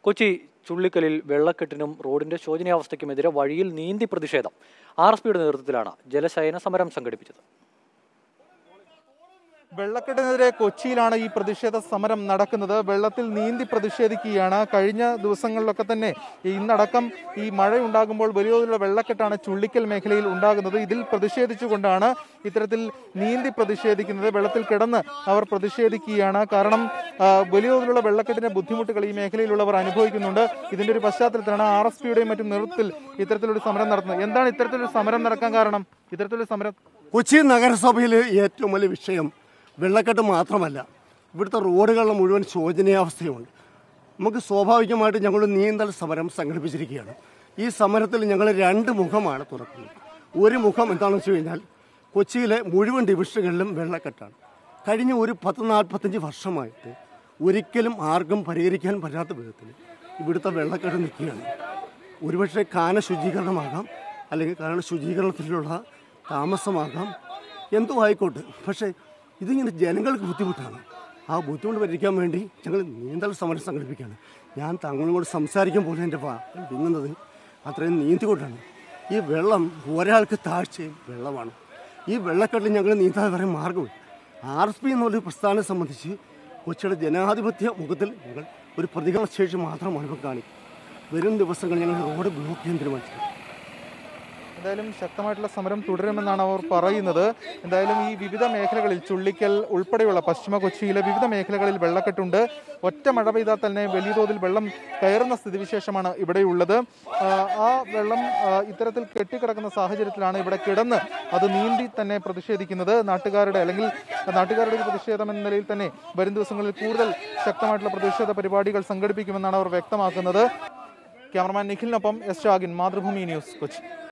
കൊച്ചി ചുള്ളിക്കലിൽ വെള്ളക്കെട്ടിനും റോഡിന്റെ ശോചനീയാവസ്ഥയ്ക്കുമെതിരെ വഴിയിൽ നീന്തി പ്രതിഷേധം ആർ എസ് പിയുടെ നേതൃത്വത്തിലാണ് ജലശയന സമരം സംഘടിപ്പിച്ചത് വെള്ളക്കെട്ടിനെതിരെ കൊച്ചിയിലാണ് ഈ പ്രതിഷേധ സമരം നടക്കുന്നത് വെള്ളത്തിൽ നീന്തി പ്രതിഷേധിക്കുകയാണ് കഴിഞ്ഞ ദിവസങ്ങളിലൊക്കെ തന്നെ ഇന്നടക്കം ഈ മഴയുണ്ടാകുമ്പോൾ വലിയ തോതിലുള്ള വെള്ളക്കെട്ടാണ് ചുള്ളിക്കൽ മേഖലയിൽ ഉണ്ടാകുന്നത് ഇതിൽ പ്രതിഷേധിച്ചുകൊണ്ടാണ് ഇത്തരത്തിൽ നീന്തി പ്രതിഷേധിക്കുന്നത് വെള്ളത്തിൽ കിടന്ന് അവർ പ്രതിഷേധിക്കുകയാണ് കാരണം ആ, വലിയ തോതിലുള്ള വെള്ളക്കെട്ടിന്റെ ബുദ്ധിമുട്ടുകൾ ഈ മേഖലയിലുള്ളവർ അനുഭവിക്കുന്നുണ്ട് ഇതിന്റെ ഒരു പശ്ചാത്തലത്തിലാണ് ആർ എസ് പിയുടെയും മറ്റും നേതൃത്വത്തിൽ ഇത്തരത്തിലൊരു സമരം നടത്തുന്നത് എന്താണ് ഇത്തരത്തിലൊരു സമരം നടക്കാൻ കാരണം ഇത്തരത്തിലൊരു സമരം കൊച്ചി നഗരസഭയിൽ ഏറ്റവും വലിയ വിഷയം വെള്ളക്കെട്ട് മാത്രമല്ല ഇവിടുത്തെ റോഡുകളുടെ മുഴുവൻ ശോചനീയാവസ്ഥയുണ്ട് നമുക്ക് സ്വാഭാവികമായിട്ട് ഞങ്ങൾ നീന്തൽ സമരം സംഘടിപ്പിച്ചിരിക്കുകയാണ് ഈ സമരത്തിൽ ഞങ്ങൾ രണ്ട് മുഖമാണ് തുറക്കുന്നത് ഒരു മുഖം എന്താണെന്ന് വെച്ച് കഴിഞ്ഞാൽ കൊച്ചിയിലെ മുഴുവൻ ഡിവിഷനുകളിലും വെള്ളക്കെട്ടാണ് കഴിഞ്ഞ ഒരു പത്ത് നാൽപ്പത്തഞ്ച് വർഷമായിട്ട് ഒരിക്കലും ആർക്കും പരിഹരിക്കാൻ പറ്റാത്ത വിധത്തിൽ ഇവിടുത്തെ വെള്ളക്കെട്ട് നിൽക്കുകയാണ് ഒരുപക്ഷെ കാന ശുചീകരണമാകാം അല്ലെങ്കിൽ കാന ശുചീകരണത്തിലുള്ള താമസമാകാം എന്തോ ആയിക്കോട്ടെ പക്ഷേ ഇതിങ്ങനെ ജനങ്ങൾക്ക് ബുദ്ധിമുട്ടാണ് ആ ബുദ്ധിമുട്ട് പരിഹരിക്കാൻ വേണ്ടി ഞങ്ങൾ നീന്തൽ സമരം സംഘടിപ്പിക്കുകയാണ് ഞാൻ തങ്ങളോട് സംസാരിക്കുമ്പോൾ എൻ്റെ വാക്കുകൾ വിങ്ങുന്നത് അത്രയും നീന്തിക്കൊണ്ടാണ് ഈ വെള്ളം ഒരാൾക്ക് താഴ്ചയും വെള്ളമാണ് ഈ വെള്ളക്കെട്ടിൽ ഞങ്ങൾ നീന്താതെ വരെ മാർഗമില്ല ആർ എസ് പി എന്നുള്ളൊരു പ്രസ്ഥാനം സംബന്ധിച്ച് കൊച്ചിയുടെ ജനാധിപത്യ മുഖത്തിൽ ഞങ്ങൾ ഒരു പ്രതികരണശേഷി മാത്രമാണ് ഇപ്പോൾ കാണിക്കുന്നത് വരും ദിവസങ്ങളിൽ ഞങ്ങൾ റോഡ് ബ്ലോക്ക് ചെയ്യാൻ തീരുമാനിച്ചു എന്തായാലും ശക്തമായിട്ടുള്ള സമരം തുടരുമെന്നാണ് അവർ പറയുന്നത് എന്തായാലും ഈ വിവിധ മേഖലകളിൽ ചുള്ളിക്കൽ ഉൾപ്പെടെയുള്ള പശ്ചിമ കൊച്ചിയിലെ വിവിധ മേഖലകളിൽ വെള്ളക്കെട്ടുണ്ട് ഒറ്റ മഴ പെയ്താൽ തന്നെ വലിയ തോതിൽ വെള്ളം കയറുന്ന സ്ഥിതിവിശേഷമാണ് ഇവിടെയുള്ളത് ആ, ആ വെള്ളം ആ, ഇത്തരത്തിൽ കെട്ടിക്കിടക്കുന്ന സാഹചര്യത്തിലാണ് ഇവിടെ കിടന്ന് അത് നീന്തി തന്നെ പ്രതിഷേധിക്കുന്നത് നാട്ടുകാരുടെ അല്ലെങ്കിൽ നാട്ടുകാരുടെ ഒരു പ്രതിഷേധം എന്ന നിലയിൽ തന്നെ വരും ദിവസങ്ങളിൽ കൂടുതൽ ശക്തമായിട്ടുള്ള പ്രതിഷേധ പരിപാടികൾ സംഘടിപ്പിക്കുമെന്നാണ് അവർ വ്യക്തമാക്കുന്നത് ക്യാമറമാൻ നിഖിലിനൊപ്പം എസ് ഷാഗിൻ മാതൃഭൂമി ന്യൂസ് കൊച്ചി